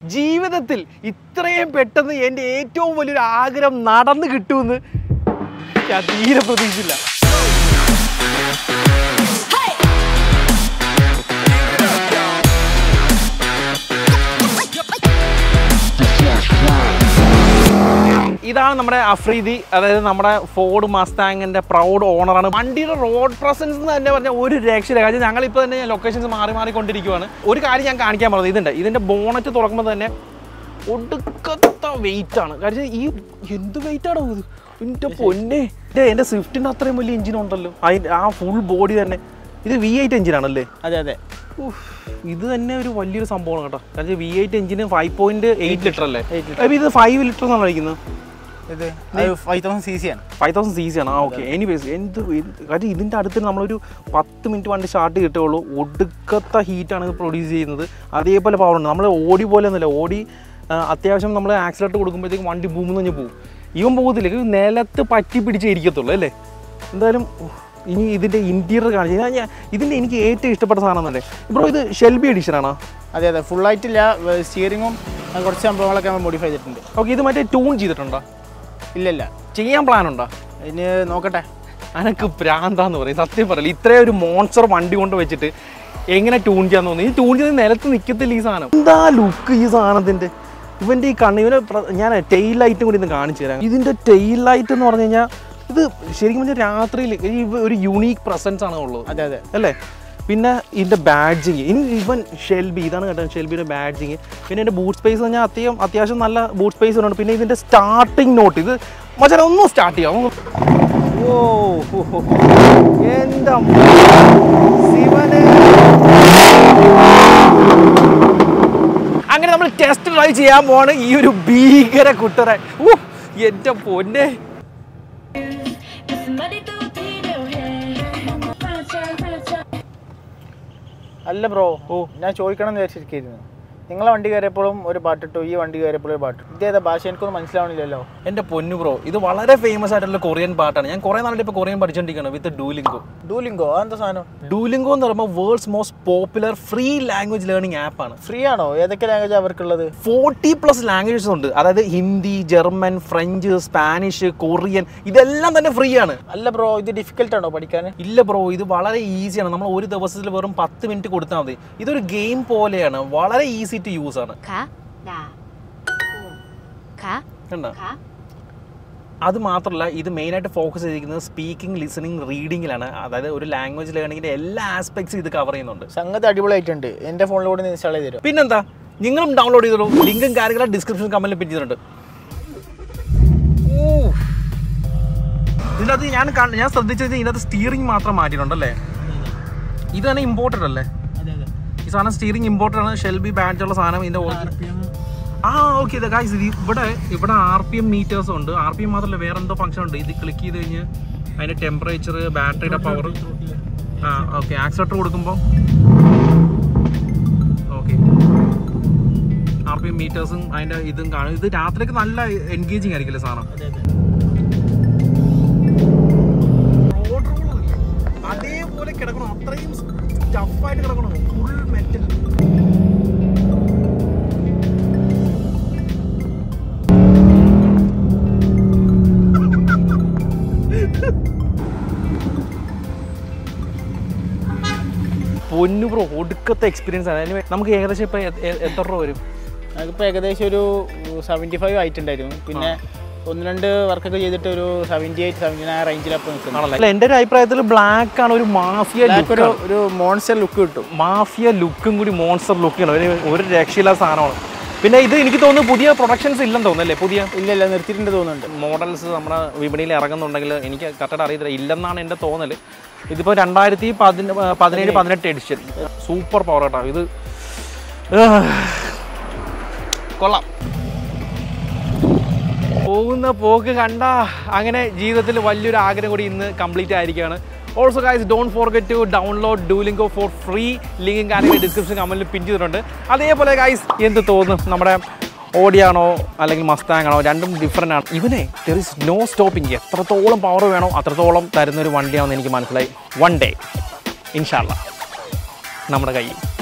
ജീവിതത്തിൽ ഇത്രയും പെട്ടെന്ന് എൻ്റെ ഏറ്റവും വലിയൊരു ആഗ്രഹം നടന്നു കിട്ടുമെന്ന് ഞാൻ തീരെ പ്രതീക്ഷിച്ചില്ല ഇതാണ് നമ്മുടെ അഫ്രീദി അതായത് നമ്മുടെ ഫോർഡ് മസ്താങ്ങിന്റെ പ്രൗഡ് ഓണറാണ് വണ്ടിയുടെ റോഡ് പ്രസൻസ് എന്ന് തന്നെ പറഞ്ഞാൽ ഒരു രക്ഷയില്ല കാര്യം ഞങ്ങളിപ്പോൾ തന്നെ ലൊക്കേഷൻസ് മാറി മാറിക്കൊണ്ടിരിക്കുവാണ് ഒരു കാര്യം ഞാൻ കാണിക്കാൻ പറഞ്ഞത് ഇതുണ്ട് ഇതിന്റെ ബോണറ്റ് തുറക്കുമ്പോൾ തന്നെ ഒടുക്കത്ത വെയിറ്റ് ആണ് കാര്യം ഈ എന്ത് വെയിറ്റ് ആണോ ഇത് എൻ്റെ പൊന്നെ എൻ്റെ എൻ്റെ സ്വിഫ്റ്റിൻ്റെ അത്രയും വലിയ എഞ്ചിൻ ഉണ്ടല്ലോ അതിൻ്റെ ആ ഫുൾ ബോഡി തന്നെ ഇത് വി എയ്റ്റ് എഞ്ചിനാണല്ലേ അതെ അതെ ഉഫ്, ഇത് തന്നെ ഒരു വലിയൊരു സംഭവമാണ് കേട്ടോ കാരണം V eight engine five point eight litre അല്ലേ അപ്പൊ ഇത് ഫൈവ് ലിറ്റർ എന്നാണ് കഴിക്കുന്നത് ഇത് ഫൈവ് തൗസൻഡ് സി സി ആണ് ഫൈവ് തൗസൻഡ് സി സി ആണ് ആ ഓക്കെ എനിവേസ് എന്ത് എന്ത് കാര്യം ഇതിൻ്റെ അടുത്ത് നമ്മളൊരു പത്ത് മിനിറ്റ് വണ്ടി സ്റ്റാർട്ട് കിട്ടുകയുള്ളൂ ഒടുക്കത്തെ ഹീറ്റാണ് ഇത് പ്രൊഡ്യൂസ് ചെയ്യുന്നത് അതേപോലെ പവർ ഉണ്ട് നമ്മൾ ഓടി പോലെ ഒന്നുമില്ല ഓടി ആ, അത്യാവശ്യം നമ്മൾ ആക്സിലേറ്റർ കൊടുക്കുമ്പോഴത്തേക്കും വണ്ടി ഭൂമിന്ന് തന്നെ പോകും ഇവൻ പോകത്തില്ല ഇത് നിലത്ത് പറ്റി പിടിച്ചേ ഇരിക്കത്തുള്ളൂ അല്ലേ എന്തായാലും ഉഫ്, ഇനി ഇതിൻ്റെ ഇൻറ്റീരിയർ കാണിച്ചു ഞാൻ ഞാൻ- ഇതിൻ്റെ എനിക്ക് ഏറ്റവും ഇഷ്ടപ്പെട്ട സാധനം എന്നല്ലേ ബ്രോ ഇത് ഷെൽബി എഡിഷൻ ആണോ അതെ അതെ full ആയിട്ടില്ല സ്റ്റിയറിങ്ങും കുറച്ച് സംഭവങ്ങളൊക്കെ നമ്മൾ മോഡിഫൈ ചെയ്തിട്ടുണ്ട് ഓക്കെ ഇത് മറ്റേ ട്യൂൺ ചെയ്തിട്ടുണ്ടോ ഇല്ല ഇല്ല ചെയ്യാൻ പ്ലാൻ ഉണ്ടോ ഇനി നോക്കട്ടെ അനക്ക് പ്രാന്താന്ന് പറയും സത്യം പറയില്ല ഇത്രയും ഒരു മോൺസ്റ്റർ വണ്ടി കൊണ്ട് വെച്ചിട്ട് എങ്ങനെ ട്യൂൺ ചെയ്യാൻ തോന്നി ഈ ട്യൂൺ ചെയ്ത് നിലത്ത് നിൽക്കത്തില്ല ഈ സാധനം എന്താ ലുക്ക് ഈ സാധനത്തിന്റെ ഇവന്റെ ഈ കണ്ണ് ഇവനെ പ്ര- ഞാൻ ടെയിൽ ലൈറ്റും കൂടി ഇന്ന് കാണിച്ചു തരാം ഇതിന്റെ ടെയിൽ ലൈറ്റ് എന്ന് പറഞ്ഞു കഴിഞ്ഞാൽ ഇത് ശരിക്കും പറഞ്ഞാൽ രാത്രിയിൽ ഈ ഒരു യുണീക്ക് പ്രസൻസ് ആണ് ഉള്ളത് അതെ അതെ അല്ലേ പിന്നെ ഇതിൻ്റെ ബാഡ്ജിങ് ഇനി ഇവൻ ഷെൽബി ഇതാണ് കേട്ടോ ഷെൽബിയുടെ ബാഡ്ജിങ് പിന്നെ എൻ്റെ ബൂട്ട് സ്പേസ് പറഞ്ഞാൽ അത്യാവശ്യം അത്യാവശ്യം നല്ല ബൂട്ട് സ്പേസ് ഉണ്ട് പിന്നെ ഇതിൻ്റെ സ്റ്റാർട്ടിങ് നോട്ട് ഇത് മച്ചാ ഒന്നും സ്റ്റാർട്ട് ചെയ്യാം ഒന്ന് ഓ ഹോ, ഹോ, ഹോ. എൻ്റെ ശിവനെ അങ്ങനെ നമ്മൾ ടെസ്റ്റ് ഡ്രൈവ് ചെയ്യാൻ പോവാണ് ഈ ഒരു ഭീകര കുട്ടറെ ഊ എൻ്റെ പൊന്നെ Somebody do Peter, hey. അല്ല ബ്രോ ഓ ഞാൻ ചോദിക്കണം എന്ന് വിചാരിച്ചിരിക്കുന്നു നിങ്ങളെ വണ്ടി കയറിയപ്പോഴും ഒരു പാട്ടിട്ടു ഈ വണ്ടി കയറിയപ്പോഴും ഒരു പാട്ട് ഇതേതാ ഭാഷ എനിക്കൊന്നും മനസ്സിലാവണില്ലല്ലോ എൻ്റെ പൊന്നു ബ്രോ ഇത് വളരെ ഫേമസ് ആയിട്ടുള്ള കൊറിയൻ പാട്ടാണ് ഞാൻ കുറേ നാളായിട്ട് ഇപ്പോൾ കൊറിയൻ പഠിച്ചുകൊണ്ടിരിക്കുകയാണ് വിത്ത് ഡൂലിംഗോ ഡൂലിംഗോ അതെന്താ സാധനം ഡൂലിംഗോ എന്ന് പറയുമ്പോൾ world's most popular free language learning ആപ്പാണ് ഫ്രീ ആണോ ഏതൊക്കെ ലാംഗ്വേജ് അവർക്കുള്ളത് ഫോർട്ടി പ്ലസ് ലാംഗ്വേജസ് ഉണ്ട് അതായത് Hindi German French Spanish Korean ഇതെല്ലാം തന്നെ ഫ്രീ ആണ് അല്ല ബ്രോ ഇത് ഡിഫിക്കൽട്ട് ആണോ പഠിക്കാൻ ഇല്ല ബ്രോ ഇത് വളരെ ഈസിയാണ് നമ്മൾ ഒരു ദിവസത്തിൽ വെറും പത്ത് മിനിറ്റ് കൊടുത്താൽ മതി ഇതൊരു ഗെയിം പോലെയാണ് വളരെ ഈസി ടു യൂസ് ആണ് 가, 나, 고, 가, കണ്ടോ 가. അത് മാത്രമല്ല ഇത് മെയിനായിട്ട് ഫോക്കസ് ചെയ്തിരിക്കുന്നത് സ്പീക്കിംഗ് ലിസണിങ് റീഡിങ്ങിലാണ് അതായത് ഒരു ലാംഗ്വേജ് ലേണിങ്ങിൻ്റെ എല്ലാ ആസ്പെക്ട്സും ഇത് കവർ ചെയ്യുന്നുണ്ട് സംഗതി അടിപൊളിയായിട്ടുണ്ട് എൻ്റെ ഫോണിലൂടെ ഇൻസ്റ്റാൾ ചെയ്ത് തരും പിന്നെന്താ നിങ്ങളും ഡൗൺലോഡ് ചെയ്തോളൂ ലിങ്കും കാര്യങ്ങളും ഡിസ്ക്രിപ്ഷൻ കമന്റിൽ പിൻ ചെയ്തിട്ടുണ്ട് ഇതിനകത്ത് ഞാൻ കാണ- ഞാൻ ശ്രദ്ധിച്ചത് ഇതിനകത്ത് സ്റ്റിയറിംഗ് മാത്രം മാറ്റിയിട്ടുണ്ടല്ലേ ഇത് തന്നെ ഇമ്പോർട്ടഡ് അല്ലേ അതെ അതെ ഈ സാധനം സ്റ്റിയറിംഗ് ഇമ്പോർട്ടഡ് ആണ് ഷെൽബി ബാഡ്ജ് ഉള്ള സാധനം ഇതിന്റെ original- ആ ഓക്കെ ഇത് ഗായ്സ് ഇത് ഇവിടെ ഇവിടെ ആർ പി എം മീറ്റേഴ്സ് ഉണ്ട് ആർ പി എം മാത്രമല്ല വേറെ എന്തോ ഫംഗ്ഷൻ ഉണ്ട് ഇത് ക്ലിക്ക് ചെയ്ത് കഴിഞ്ഞ് അതിന്റെ ടെമ്പറേച്ചർ ബാറ്ററിയുടെ പവർ ആ ഓക്കെ ആക്സിലേറ്റർ കൊടുക്കുമ്പോൾ ഓക്കെ ആർ പി എം മീറ്റേഴ്സും അതിന്റെ ഇതും കാണും ഇത് രാത്രിയൊക്കെ നല്ല എൻഗേജിങ് ആയിരിക്കില്ലേ സാധനം അതെ അതെ അതേപോലെ കിടക്കണം അത്രയും സ്റ്റഫായിട്ട് കിടക്കണം ഫുൾ മെറ്റൽ പൊന്നു ബ്രോ ഒടുക്കത്തെ എക്സ്പീരിയൻസ് ആണ് Anyway, നമുക്ക് ഏകദേശം ഇപ്പൊ എ- എ- എത്ര രൂപ വരും നമുക്കിപ്പോൾ ഏകദേശം ഒരു സെവൻറ്റി ഫൈവ് ആയിട്ടുണ്ടായിരുന്നു പിന്നെ ഒന്ന് രണ്ട് വർക്കൊക്കെ ചെയ്തിട്ട് ഒരു സെവൻറ്റി എയ്റ്റ് സെവൻറ്റി നയൻ റേഞ്ചിലപ്പോൾ നിൽക്കുന്നത് ആണല്ലേ അല്ല, എൻ്റെ ഒരു അഭിപ്രായത്തിൽ ബ്ലാക്ക് ആണ് ഒരു മാഫിയ ബ്ലാക്ക് ലുക്ക് ഒരു ഒരു മോൺസ്റ്റർ ലുക്ക് കിട്ടും മാഫിയ ലുക്കും കൂടി മോൺസ്റ്റർ ലുക്കാണ് ഒരു ഒരു രക്ഷയില്ലാത്ത സാധനമാണ് പിന്നെ ഇത് എനിക്ക് തോന്നുന്നു പുതിയ പ്രൊഡക്ഷൻസ് ഇല്ലെന്ന് തോന്നുന്നല്ലേ പുതിയ ഇല്ല ഇല്ല നിർത്തിയിട്ടുണ്ട് തോന്നുന്നുണ്ട് മോഡൽസ് നമ്മുടെ വിപണിയിൽ ഇറങ്ങുന്നുണ്ടെങ്കിൽ എനിക്ക് കറക്റ്റായിട്ട് അറിയത്തില്ല ഇല്ലെന്നാണ് എൻ്റെ തോന്നൽ ഇതിപ്പോൾ രണ്ടായിരത്തി പതിന പതിനേഴ് പതിനെട്ട് എഡിഷൻ സൂപ്പർ പവർ കേട്ടോ ഇത് ആഹ്. കൊള്ളാം പോകുന്ന പോക്ക് കണ്ട അങ്ങനെ ജീവിതത്തിൽ വലിയൊരു ആഗ്രഹം കൂടി ഇന്ന് കംപ്ലീറ്റ് ആയിരിക്കുകയാണ് also guys don't forget to download Duolingo for free ലിങ്കും കാര്യങ്ങൾ ഡിസ്ക്രിപ്ഷൻ കമൻറ്റിൽ പിൻ ചെയ്തിട്ടുണ്ട് അതേപോലെ ഗൈസ് എന്ത് തോന്നും നമ്മുടെ ഓഡിയാണോ അല്ലെങ്കിൽ മസ്താങ് ആണോ രണ്ടും ഡിഫറെൻ്റ് ആണ് ഇവനെ ദർ ഇസ് നോ സ്റ്റോപ്പിംഗ് എത്രത്തോളം പവർ വേണോ അത്രത്തോളം തരുന്നൊരു വണ്ടിയാണെന്ന് എനിക്ക് മനസ്സിലായി വൺ ഡേ ഇൻഷാല്ല നമ്മുടെ കയ്യിൽ